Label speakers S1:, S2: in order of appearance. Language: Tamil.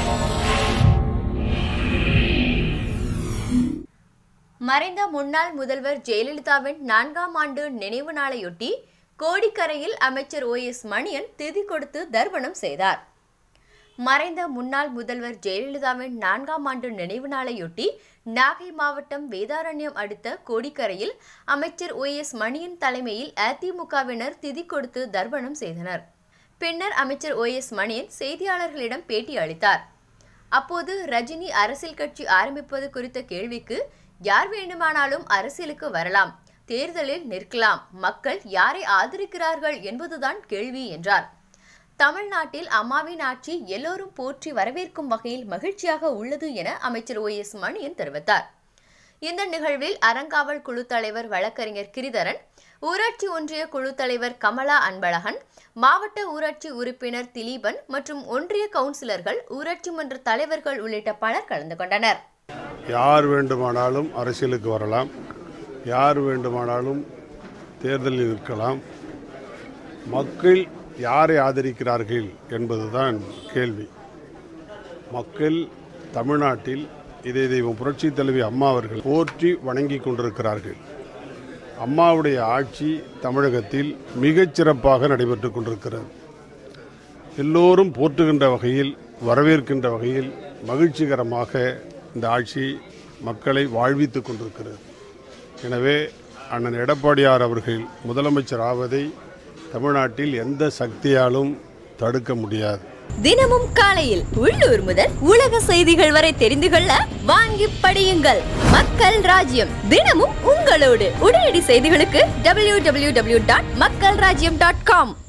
S1: மறைந்த முன்னாள் முதல்வர் ஜெயலலிதாவின் நான்காம் ஆண்டு நினைவு நாளையொட்டி கோடிக்கரையில் அமைச்சர் ஓ எஸ் மணியன் திதி கொடுத்து தர்ப்பணம் செய்தார் மறைந்த முன்னாள் முதல்வர் ஜெயலலிதாவின் நான்காம் ஆண்டு நினைவு நாளையொட்டி நாகை மாவட்டம் வேதாரண்யம் அடுத்த கோடிக்கரையில் அமைச்சர் ஓ எஸ் மணியன் தலைமையில் அதிமுகவினர் திதி கொடுத்து தர்ப்பணம் செய்தனர் பின்னர் அமைச்சர் ஓ எஸ் மணியன் செய்தியாளர்களிடம் பேட்டி அளித்தார் அப்போது ரஜினி அரசியல் கட்சி ஆரம்பிப்பது குறித்த கேள்விக்கு யார் வேண்டுமானாலும் அரசியலுக்கு வரலாம் தேர்தலில் நிற்கலாம் மக்கள் யாரை ஆதரிக்கிறார்கள் என்பதுதான் கேள்வி என்றார் தமிழ்நாட்டில் அம்மாவின் ஆட்சி எல்லோரும் போற்றி வரவேற்கும் வகையில் மகிழ்ச்சியாக உள்ளது என அமைச்சர் ஓ எஸ் மணியன் தெரிவித்தார் இந்த நிகழ்வில் அறங்காவல் குழு தலைவர் வழக்கறிஞர் கிரிதரன் ஊராட்சி ஒன்றிய குழு தலைவர் கமலா அன்பழகன் மாவட்ட ஊராட்சி உறுப்பினர் திலீபன் மற்றும் ஒன்றிய கவுன்சிலர்கள் ஊராட்சி மன்ற தலைவர்கள் உள்ளிட்ட பலர் கலந்து கொண்டனர்
S2: யார் வேண்டுமானாலும் அரசியலுக்கு வரலாம் யார் வேண்டுமானாலும் தேர்தலில் நிற்கலாம் மக்கள் யாரை ஆதரிக்கிறார்கள் என்பதுதான் கேள்வி மக்கள் தமிழ்நாட்டில் இதே தெய்வம் புரட்சி தலைவி அம்மா அவர்கள் போற்றி வணங்கி கொண்டிருக்கிறார்கள் அம்மாவுடைய ஆட்சி தமிழகத்தில் மிகச் சிறப்பாக நடைபெற்று கொண்டிருக்கிறது எல்லோரும் போற்றுகின்ற வகையில் வரவேற்கின்ற வகையில் மகிழ்ச்சிகரமாக இந்த ஆட்சி மக்களை வாழ்வித்துக் கொண்டிருக்கிறது எனவே அண்ணன் எடப்பாடியார் அவர்கள் முதலமைச்சர் ஆவதை தமிழ்நாட்டில் எந்த சக்தியாலும் தடுக்க முடியாது
S1: தினமும் காலையில் உள்ளூர் முதல் உலக செய்திகள் வரை தெரிந்து கொள்ள வாங்கி படியுங்கள் மக்கள் ராஜ்யம் தினமும் உங்களோடு உடனடி செய்திகளுக்கு டபிள்யூ டாட் மக்கள் ராஜ்யம் டாட் காம்